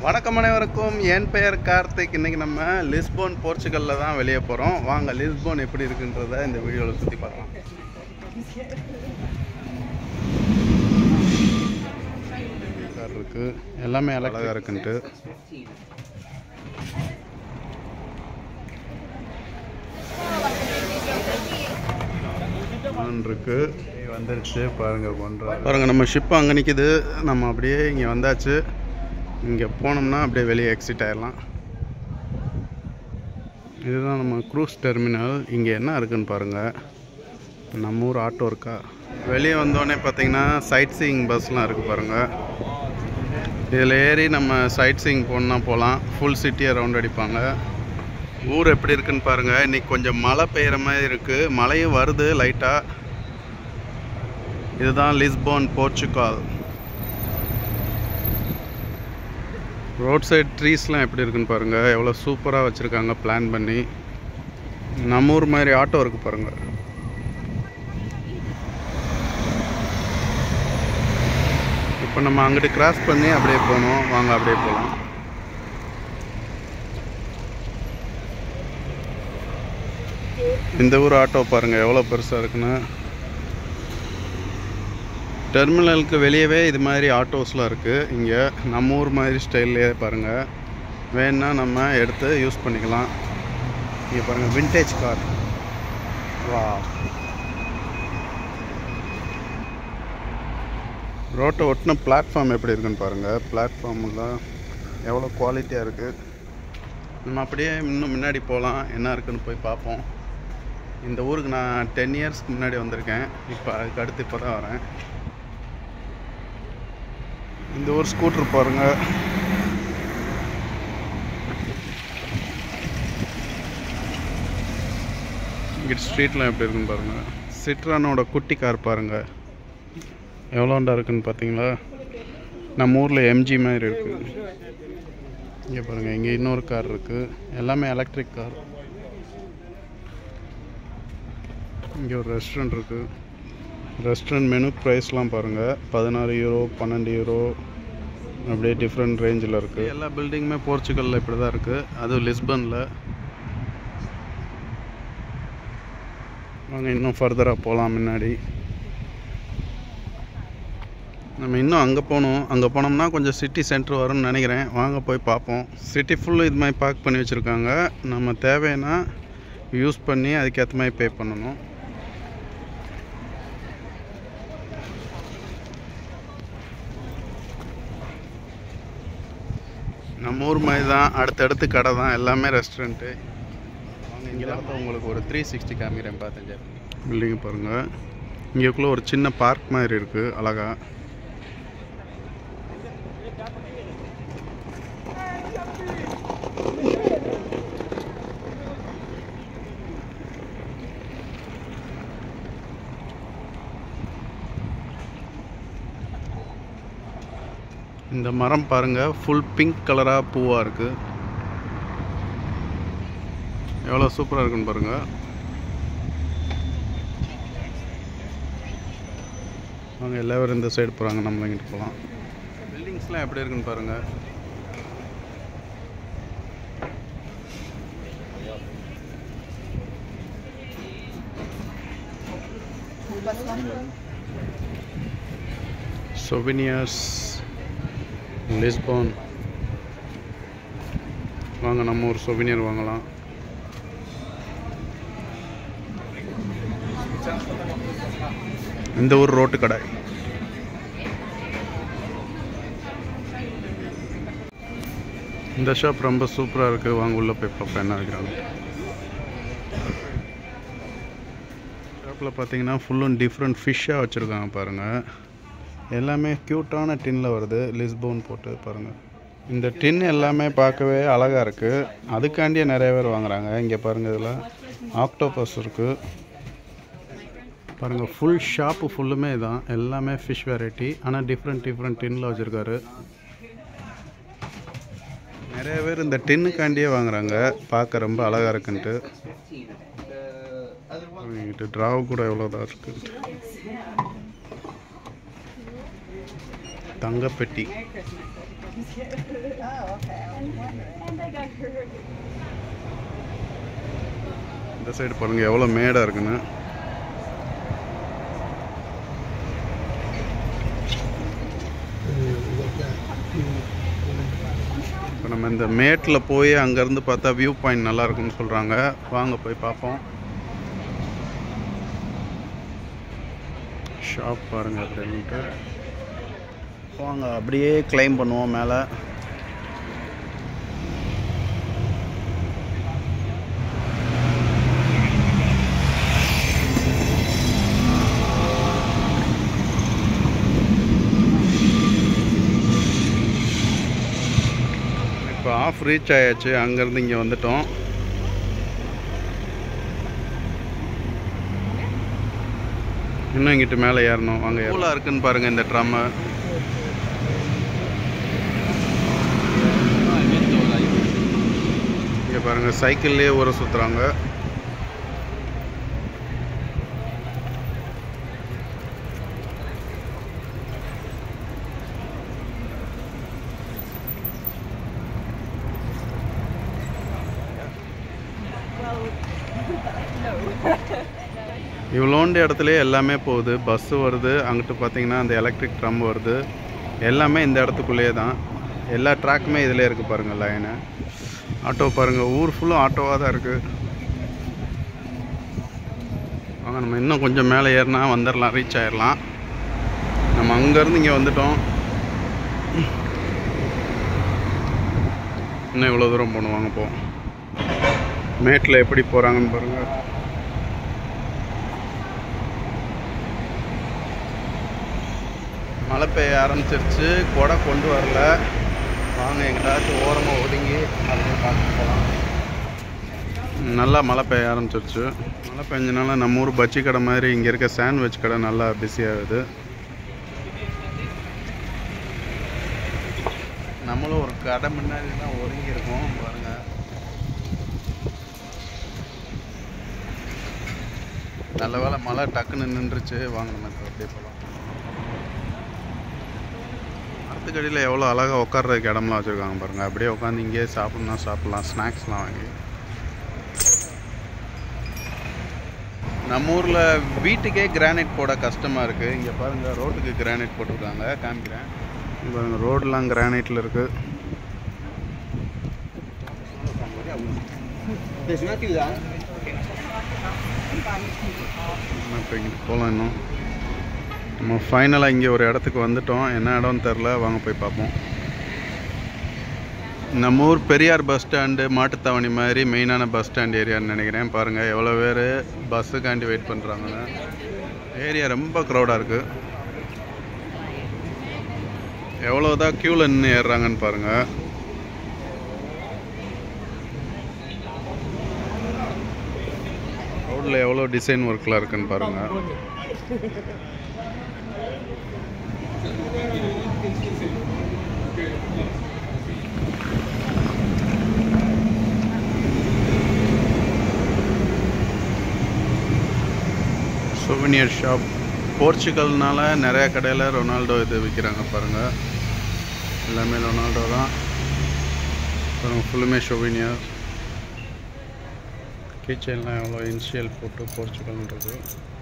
வணக்கம் அனைவருக்கும் என் பெயர் கார்த்திக் இன்னைக்கு நம்ம லிஸ்போன் போர்ச்சுகல்ல தான் வெளியே போகிறோம் வாங்க லிஸ்போன் எப்படி இருக்குன்றத இந்த வீடியோவில் சுற்றி பார்க்கலாம் கார் இருக்கு எல்லாமே அழகாக இருக்குன்ட்டு ஆன் இருக்கு வந்துருச்சு பாருங்க கொண்டு பாருங்க நம்ம ஷிப் அங்கே நிற்கிது நம்ம அப்படியே இங்கே வந்தாச்சு இங்கே போனோம்னா அப்படியே வெளியே எக்ஸிட் ஆயிடலாம் இதுதான் நம்ம க்ரூஸ் டெர்மினல் இங்கே என்ன இருக்குன்னு பாருங்கள் நம்ம ஊர் ஆட்டோ இருக்கா வெளியே வந்தோடனே பார்த்தீங்கன்னா சைட் சீயிங் பஸ்லாம் இருக்குது பாருங்கள் இதில் ஏறி நம்ம சைட் சீயிங் போகணுன்னா போகலாம் ஃபுல் சிட்டியை ரவுண்ட் அடிப்பாங்க ஊர் எப்படி இருக்குன்னு பாருங்கள் இன்றைக்கி கொஞ்சம் மழை பெய்கிற மாதிரி இருக்குது மழையும் வருது லைட்டாக இதுதான் லிஸ்போன் போர்ச்சுகால் ரோட் சைட் ட்ரீஸ்லாம் எப்படி இருக்குன்னு பாருங்கள் எவ்வளோ சூப்பராக வச்சுருக்காங்க பிளான் பண்ணி நம்ம ஊர் மாதிரி ஆட்டோ இருக்குது பாருங்கள் இப்போ நம்ம அங்கிட்டு கிராஸ் பண்ணி அப்படியே போகணும் வாங்க அப்படியே போகலாம் இந்த ஊர் ஆட்டோ பாருங்கள் எவ்வளோ பெருசாக இருக்குன்னு டெர்மினலுக்கு வெளியவே இது மாதிரி ஆட்டோஸ்லாம் இருக்குது இங்கே நம்ம ஊர் மாதிரி ஸ்டைல்லையே பாருங்கள் வேணுன்னா நம்ம எடுத்து யூஸ் பண்ணிக்கலாம் இங்கே பாருங்கள் விண்டேஜ் கார் வா ரோட்டை ஒட்டின பிளாட்ஃபார்ம் எப்படி இருக்குன்னு பாருங்கள் பிளாட்ஃபார்ம்லாம் எவ்வளோ குவாலிட்டியாக இருக்குது நம்ம அப்படியே இன்னும் முன்னாடி போகலாம் என்ன இருக்குன்னு போய் பார்ப்போம் இந்த ஊருக்கு நான் டென் இயர்ஸ்க்கு முன்னாடி வந்திருக்கேன் இப்போ அதுக்கு அடுத்து இப்போ தான் வரேன் இந்த ஊர் ஸ்கூட்டர் பாருங்க இங்கே ஸ்ட்ரீட்லாம் எப்படி இருக்குன்னு பாருங்க சிட்ரானோட குட்டி கார் பாருங்க எவ்வளோண்டா இருக்குன்னு பார்த்தீங்களா நம்ம ஊரில் எம்ஜி மாதிரி இருக்குது இங்கே பாருங்கள் இங்கே இன்னொரு கார் இருக்குது எல்லாமே எலக்ட்ரிக் கார் இங்கே ஒரு ரெஸ்டாரண்ட் இருக்குது ரெஸ்டாரண்ட் மெனு ப்ரைஸ்லாம் பாருங்கள் பதினாறு யூரோ பன்னெண்டு யூரோ அப்படியே டிஃப்ரெண்ட் ரேஞ்சில் இருக்குது எல்லா பில்டிங்குமே போர்ச்சுகலில் இப்படி தான் இருக்குது அதுவும் லிஸ்பனில் வாங்க இன்னும் ஃபர்தராக போகலாம் முன்னாடி நம்ம இன்னும் அங்கே போகணும் அங்கே போனோம்னா கொஞ்சம் சிட்டி சென்டர் வரும்னு நினைக்கிறேன் வாங்க போய் பார்ப்போம் சிட்டி ஃபுல்லு இது மாதிரி பார்க் பண்ணி வச்சுருக்காங்க நம்ம தேவைன்னா யூஸ் பண்ணி அதுக்கேற்ற மாதிரி பே பண்ணணும் நம்ம ஊர் மாதிரி தான் அடுத்தடுத்து கடை தான் எல்லாமே ரெஸ்டாரண்ட்டு வாங்க இங்கே பார்த்தா உங்களுக்கு ஒரு த்ரீ சிக்ஸ்டி காமிக்கிறேன் பார்த்தேன் பில்டிங் பாருங்கள் இங்கேக்குள்ளே ஒரு சின்ன பார்க் மாதிரி இருக்குது அழகா இந்த மரம் பாருங்க ஃபுல் பிங்க் கலராக பூவாக இருக்கு எவ்வளோ சூப்பராக இருக்குன்னு பாருங்க அவங்க எல்லாரும் இந்த சைடு போகிறாங்க நம்ம இங்கிட்டு போகலாம் பில்டிங்ஸ்லாம் எப்படி இருக்குன்னு பாருங்க சொவினியர்ஸ் லிஸ்பான் வாங்க நம்ம ஒரு சொவினியர் வாங்கலாம் இந்த ஊர் ரோட்டு கடை இந்த ஷாப் ரொம்ப சூப்பராக இருக்குது வாங்க உள்ளே போய் பார்ப்போம் என்ன வைக்கிறாங்க ஷாப்பில் பார்த்தீங்கன்னா ஃபுல்லும் டிஃப்ரெண்ட் ஃபிஷ்ஷாக வச்சுருக்காங்க பாருங்கள் எல்லாமே க்யூட்டான டின்னில் வருது லிஸ்போன் போட்டு பாருங்கள் இந்த டின் எல்லாமே பார்க்கவே அழகாக இருக்குது அதுக்காண்டியே நிறைய பேர் வாங்குறாங்க இங்கே பாருங்கள் இதில் ஆக்டோபஸ் இருக்குது பாருங்கள் ஃபுல் ஷாப்பு ஃபுல்லுமே தான் எல்லாமே ஃபிஷ் வெரைட்டி ஆனால் டிஃப்ரெண்ட் டிஃப்ரெண்ட் டின்னில் வச்சுருக்காரு நிறைய பேர் இந்த டின்னுக்காண்டியே வாங்குறாங்க பார்க்க ரொம்ப அழகாக இருக்குன்ட்டு என்கிட்ட ட்ராவ் கூட எவ்வளோதான் இருக்குன்ட்டு தங்கப்பெட்டி Oh, okay. I was wondering. And I got hurt. இந்த சைடு பாருங்கள் எவ்வளோ மேடாக இருக்குன்னு இப்போ நம்ம இந்த மேட்டில் போய் அங்கேருந்து பார்த்தா வியூ பாயிண்ட் நல்லா இருக்குன்னு சொல்கிறாங்க வாங்க போய் பார்ப்போம் ஷாப் பாருங்க அப்படின்ட்டு வாங்க அப்படியே கிளைம் பண்ணுவோம் மேலே இப்போ ஆஃப் ரீச் ஆயாச்சு அங்கேருந்து இங்கே வந்துட்டோம் இன்னும் இங்கிட்டு மேலே ஏறணும் வாங்க எவ்வளோ இருக்குன்னு பாருங்க இந்த ட்ரம்மு இங்கே பாருங்க சைக்கிள்லேயே ஊற சுற்றுறாங்க இவ்வளோண்டு இடத்துலயே எல்லாமே போகுது பஸ்ஸு வருது அங்கிட்டு பார்த்தீங்கன்னா அந்த எலக்ட்ரிக் ட்ரம் வருது எல்லாமே இந்த இடத்துக்குள்ளேயே தான் எல்லா ட்ராக்குமே இதில் இருக்குது பாருங்கள் லைனு ஆட்டோ பாருங்கள் ஊர் ஃபுல்லும் ஆட்டோவாக தான் இருக்குது வாங்க நம்ம இன்னும் கொஞ்சம் மேலே ஏறினா வந்துடலாம் ரீச் ஆயிடலாம் நம்ம அங்கேருந்து இங்கே வந்துட்டோம் இன்னும் இவ்வளோ தூரம் போகணும் வாங்க போ மேட்டில் எப்படி போகிறாங்கன்னு பாருங்கள் மழை பெய்ய ஆரம்பிச்சிருச்சு கொடை கொண்டு வரல வாங்க எங்கேயாச்சும் ஓரமாக ஒதுங்கி அப்படியே பார்த்து போகலாம் நல்லா மழை பெய்ய ஆரம்பிச்சிருச்சு மழை பெஞ்சனால நம்ம ஊர் பஜ்ஜி கடை மாதிரி இங்கே இருக்க சாண்ட்விச் கடை நல்லா பிஸி ஆகுது நம்மளும் ஒரு கடை முன்னாடி தான் ஒதுங்கி இருக்கோம் பாருங்க நல்ல வேளை மழை டக்குன்னு நின்றுச்சு வாங்க நம்ம இப்ப அப்படியே போகலாம் மரத்துக்கடியில் எவ்வளோ அழகாக உட்கார்றதுக்கு இடம்லாம் வச்சுருக்காங்க பாருங்கள் அப்படியே உட்காந்து இங்கேயே சாப்பிட்ணுன்னா சாப்பிட்லாம் ஸ்நாக்ஸ்லாம் வாங்கி நம்ம ஊரில் வீட்டுக்கே கிரானைட் போட கஷ்டமாக இருக்குது இங்கே பாருங்கள் ரோட்டுக்கு கிரானைட் போட்டிருக்காங்க காமிக்கிறேன் இங்க பாருங்க ரோடெலாம் கிரானைட்டில் இருக்குது There's nothing there. நம்ம இப்போ இங்கே போகலாம் இன்னும் நம்ம ஃபைனலாக இங்கே ஒரு இடத்துக்கு வந்துட்டோம் என்ன இடம்னு தெரில வாங்க போய் பார்ப்போம் நம்ம ஊர் பெரியார் பஸ் ஸ்டாண்டு மாட்டுத்தாவணி மாதிரி மெயினான பஸ் ஸ்டாண்ட் ஏரியான்னு நினைக்கிறேன் பாருங்கள் எவ்வளோ பேர் பஸ்ஸுக்காண்டி வெயிட் பண்ணுறாங்கன்னு ஏரியா ரொம்ப க்ரௌடாக இருக்குது எவ்வளோ தான் க்யூவில் நின்று ஏறுறாங்கன்னு பாருங்கள் ரோட்டில் எவ்வளோ டிசைன் ஒர்க்லாம் இருக்குன்னு பாருங்கள் சுவனியர் ஷாப் போர்ச்சுகல்னால நிறைய கடையில் ரொனால்டோ இது விற்கிறாங்க பாருங்கள் எல்லாமே ரொனால்டோ தான் பாருங்கள் ஃபுல்லுமே சுவனியர் கீச்செயின்லாம் எவ்வளோ இனிஷியல் போட்டு போர்ச்சுகல்ன்றது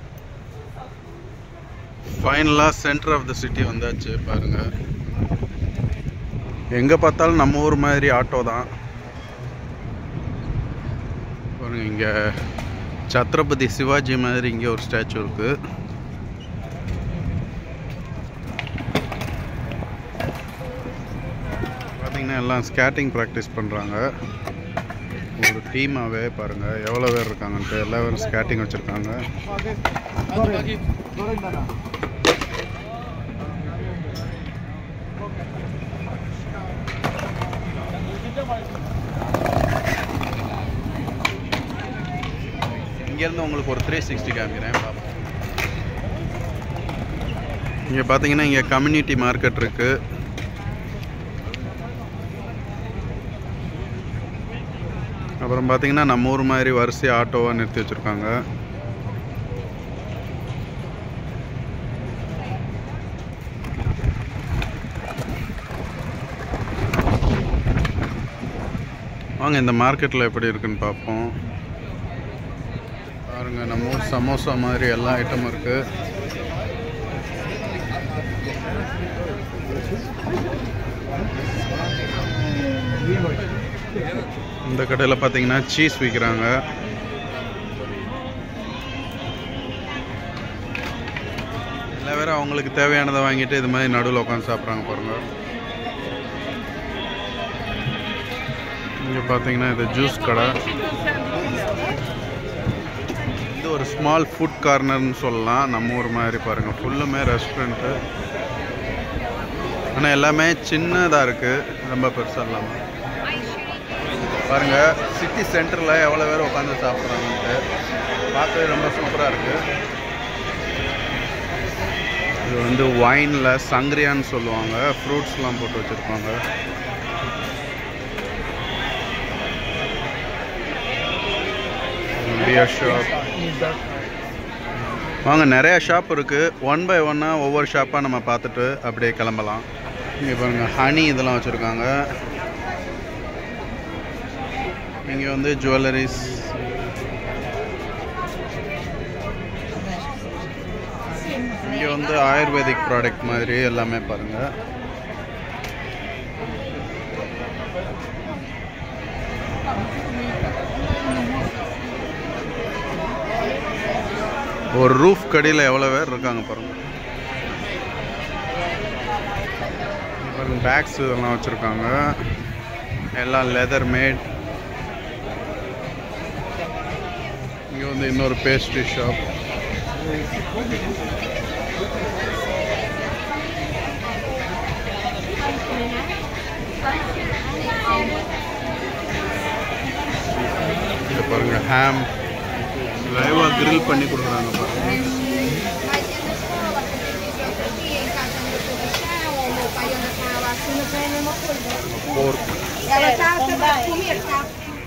ஃபைனலாக சென்டர் ஆஃப் த சிட்டி வந்தாச்சு பாருங்கள் எங்கே பார்த்தாலும் நம்ம ஊர் மாதிரி ஆட்டோ தான் பாருங்க இங்கே சத்ரபதி சிவாஜி மாதிரி இங்கே ஒரு ஸ்டாச்சு இருக்குது பார்த்தீங்கன்னா எல்லாம் ஸ்கேட்டிங் ப்ராக்டிஸ் பண்ணுறாங்க ஒரு டீமாகவே பாருங்கள் எவ்வளோ பேர் இருக்காங்கன்ட்டு எல்லா பேரும் ஸ்கேட்டிங் வச்சுருக்காங்க இங்கேருந்து உங்களுக்கு ஒரு த்ரீ சிக்ஸ்டி காமிக்கிறேன் பார்ப்போம் இங்கே பார்த்தீங்கன்னா இங்கே கம்யூனிட்டி மார்க்கெட் இருக்குது அப்புறம் பார்த்தீங்கன்னா நம்ம ஊர் மாதிரி வரிசை ஆட்டோவாக நிறுத்தி வச்சுருக்காங்க வாங்க இந்த மார்க்கெட்டில் எப்படி இருக்குன்னு பார்ப்போம் பாருங்க நம்ம ஊர் சமோசா மாதிரி எல்லா ஐட்டமும் இருக்கு இந்த கடையில் பார்த்தீங்கன்னா சீஸ் விற்கிறாங்க எல்லா பேரும் அவங்களுக்கு தேவையானதை வாங்கிட்டு இது மாதிரி நடுவில் உட்காந்து சாப்பிட்றாங்க பாருங்க இங்கே பார்த்தீங்கன்னா இது ஜூஸ் கடை இது ஒரு ஸ்மால் ஃபுட் கார்னர்னு சொல்லலாம் நம்ம ஊர் மாதிரி பாருங்கள் ஃபுல்லுமே ரெஸ்டாரண்ட்டு ஆனால் எல்லாமே சின்னதாக இருக்குது ரொம்ப பெருசாக இல்லாமல் பாருங்கள் சிட்டி சென்டரில் எவ்வளோ பேர் உட்காந்து சாப்பிட்றாங்கன்ட்டு பார்க்கவே ரொம்ப சூப்பராக இருக்குது இது வந்து ஒயினில் சங்கரியான்னு சொல்லுவாங்க ஃப்ரூட்ஸ்லாம் போட்டு வச்சுருப்பாங்க பியர் ஷாப் வாங்க நிறைய ஷாப் இருக்குது ஒன் பை ஒன்னாக ஒவ்வொரு ஷாப்பாக நம்ம பார்த்துட்டு அப்படியே கிளம்பலாம் இங்கே பாருங்க ஹனி இதெல்லாம் வச்சுருக்காங்க இங்கே வந்து ஜுவல்லரிஸ் இங்கே வந்து ஆயுர்வேதிக் ப்ராடக்ட் மாதிரி எல்லாமே பாருங்கள் ஒரு ரூஃப் கடியில் எவ்வளோ பேர் இருக்காங்க பாருங்க பாருங்க பேக்ஸ் இதெல்லாம் வச்சுருக்காங்க எல்லாம் லெதர் மேட் இங்கே வந்து இன்னொரு பேஸ்ட்ரி ஷாப் இங்கே பாருங்க ஹேம் லைவாக கிரில் பண்ணி கொடுக்குறாங்க பாருங்க போர்க் Ela tá toda comida, tá?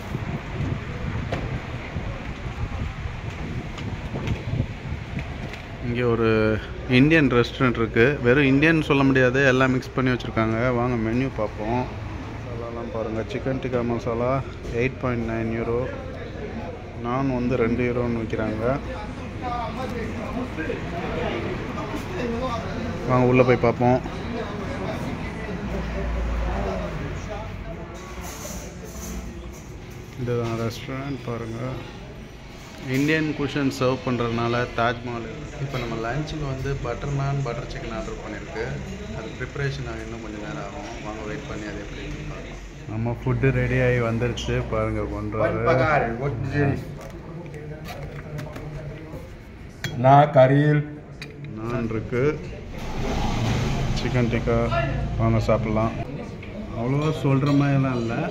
இங்கே ஒரு இந்தியன் ரெஸ்டாரண்ட் இருக்குது வெறும் இந்தியன் சொல்ல முடியாது எல்லாம் மிக்ஸ் பண்ணி வச்சுருக்காங்க வாங்க மெனு பார்ப்போம் மசாலாலாம் பாருங்கள் chicken tikka masala eight point nine euro நான் வந்து ரெண்டு யூரோன்னு விற்கிறாங்க வாங்க உள்ளே போய் பார்ப்போம் இதுதான் ரெஸ்டாரண்ட் பாருங்கள் இந்தியன் குஷன் சர்வ் பண்ணுறதுனால தாஜ்மஹால் இப்போ நம்ம லஞ்சுக்கு வந்து பட்டர் நான் பட்டர் சிக்கன் ஆர்டர் பண்ணியிருக்கு அது ப்ரிப்பரேஷன் ஆக இன்னும் கொஞ்சம் நேரம் ஆகும் வாங்க வெயிட் பண்ணி அது எப்படி இருக்குன்னு பார்க்கலாம் நம்ம ஃபுட்டு ரெடி ஆகி வந்துருச்சு பாருங்கள் Pode பண்ணுறாரு pagar, eu vou te dizer isso. Na Karil, நான் இருக்கு சிக்கன் டிக்கா வாங்க சாப்பிட்லாம் அவ்வளோவா சொல்கிற மாதிரிலாம் இல்லை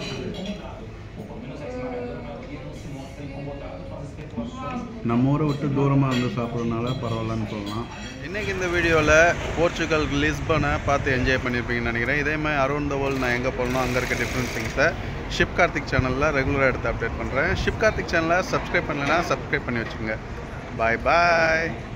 நம்ம ஊரை விட்டு தூரமாக வந்து சாப்பிட்றதுனால பரவாயில்லன்னு சொல்லலாம் இன்றைக்கி இந்த வீடியோவில் போர்ச்சுகல் லிஸ்பனை பார்த்து என்ஜாய் பண்ணியிருப்பீங்கன்னு நினைக்கிறேன் இதே மாதிரி அரௌண்ட் த வேர்ல்டு நான் எங்கே போகணும் அங்கே இருக்க டிஃப்ரெண்ட் திங்ஸை ஷிப் கார்த்திக் சேனலில் ரெகுலராக எடுத்து அப்டேட் பண்ணுறேன் ஷிப் கார்த்திக் சேனலை சப்ஸ்கிரைப் பண்ணலைன்னா சப்ஸ்கிரைப் பண்ணி வச்சுக்கோங்க பாய் பாய்